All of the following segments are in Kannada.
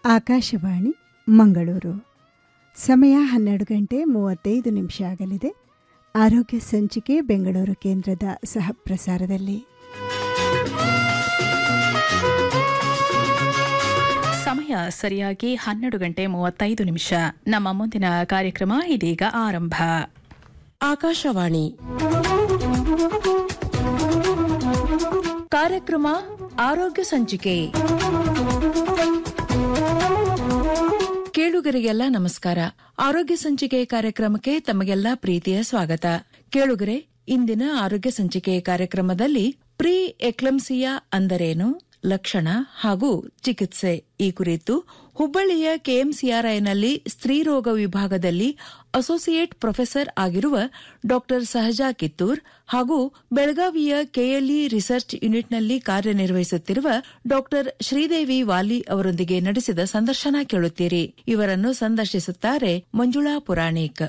ಆಕಾಶವಾಣಿ ಮಂಗಳೂರು ಸಮಯ ಹನ್ನೆರಡು ಗಂಟೆ ಮೂವತ್ತೈದು ನಿಮಿಷ ಆಗಲಿದೆ ಆರೋಗ್ಯ ಸಂಚಿಕೆ ಬೆಂಗಳೂರು ಕೇಂದ್ರದ ಸಹ ಪ್ರಸಾರದಲ್ಲಿ ಸಮಯ ಸರಿಯಾಗಿ ಹನ್ನೆರಡು ಗಂಟೆ ಮೂವತ್ತೈದು ನಿಮಿಷ ನಮ್ಮ ಮುಂದಿನ ಕಾರ್ಯಕ್ರಮ ಇದೀಗ ಆರಂಭ ಆಕಾಶವಾಣಿ ಕಾರ್ಯಕ್ರಮ ಆರೋಗ್ಯ ಸಂಚಿಕೆ ಕೇಳುಗರಿಗೆಲ್ಲ ನಮಸ್ಕಾರ ಆರೋಗ್ಯ ಸಂಚಿಕೆ ಕಾರ್ಯಕ್ರಮಕ್ಕೆ ತಮಗೆಲ್ಲ ಪ್ರೀತಿಯ ಸ್ವಾಗತ ಕೇಳುಗರೆ ಇಂದಿನ ಆರೋಗ್ಯ ಸಂಚಿಕೆ ಕಾರ್ಯಕ್ರಮದಲ್ಲಿ ಪ್ರೀ ಎಕ್ಲಂಸಿಯಾ ಅಂದರೇನು ಲಕ್ಷಣ ಹಾಗೂ ಚಿಕಿತ್ಸೆ ಈ ಕುರಿತು ಹುಬ್ಬಳ್ಳಿಯ ಕೆಎಂಸಿಆರ್ಐನಲ್ಲಿ ಸ್ತ್ರೀರೋಗ ವಿಭಾಗದಲ್ಲಿ ಅಸೋಸಿಯೇಟ್ ಪ್ರೊಫೆಸರ್ ಆಗಿರುವ ಡಾಕ್ಟರ್ ಸಹಜಾ ಕಿತ್ತೂರ್ ಹಾಗೂ ಬೆಳಗಾವಿಯ ಕೆಎಲ್ಇ ರಿಸರ್ಚ್ ಯೂನಿಟ್ನಲ್ಲಿ ಕಾರ್ಯನಿರ್ವಹಿಸುತ್ತಿರುವ ಡಾಕ್ಟರ್ ಶ್ರೀದೇವಿ ವಾಲಿ ಅವರೊಂದಿಗೆ ನಡೆಸಿದ ಸಂದರ್ಶನ ಕೇಳುತ್ತೀರಿ ಇವರನ್ನು ಸಂದರ್ಶಿಸುತ್ತಾರೆ ಮಂಜುಳಾ ಪುರಾಣಿಕ್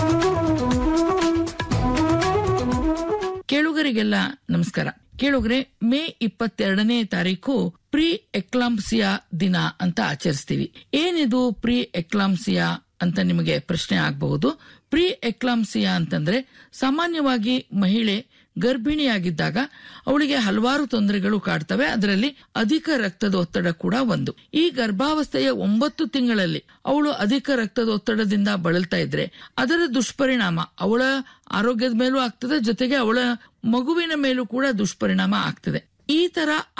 ಕೇಳುಗರಿಗೆಲ್ಲ ನಮಸ್ಕಾರ ಕೇಳುಗರೆ ಮೇ ಇಪ್ಪತ್ತೆರಡನೇ ತಾರೀಕು ಪ್ರೀ ಎಕ್ಲಾಂಸಿಯಾ ದಿನ ಅಂತ ಆಚರಿಸ್ತೀವಿ ಏನಿದು ಪ್ರೀ ಎಕ್ಲಾಂಸಿಯಾ ಅಂತ ನಿಮಗೆ ಪ್ರಶ್ನೆ ಆಗಬಹುದು ಪ್ರೀ ಎಕ್ಲಾಂಸಿಯಾ ಅಂತಂದ್ರೆ ಸಾಮಾನ್ಯವಾಗಿ ಮಹಿಳೆ ಗರ್ಭಿಣಿಯಾಗಿದ್ದಾಗ ಅವಳಿಗೆ ಹಲವಾರು ತೊಂದರೆಗಳು ಕಾಡ್ತವೆ ಅದರಲ್ಲಿ ಅಧಿಕ ರಕ್ತದ ಒತ್ತಡ ಕೂಡ ಒಂದು ಈ ಗರ್ಭಾವಸ್ಥೆಯ ಒಂಬತ್ತು ತಿಂಗಳಲ್ಲಿ ಅವಳು ಅಧಿಕ ರಕ್ತದ ಒತ್ತಡದಿಂದ ಬಳಲ್ತಾ ಇದ್ರೆ ಅದರ ದುಷ್ಪರಿಣಾಮ ಅವಳ ಆರೋಗ್ಯದ ಮೇಲೂ ಆಗ್ತದೆ ಜೊತೆಗೆ ಅವಳ ಮಗುವಿನ ಮೇಲೂ ಕೂಡ ದುಷ್ಪರಿಣಾಮ ಆಗ್ತದೆ ಈ ತರ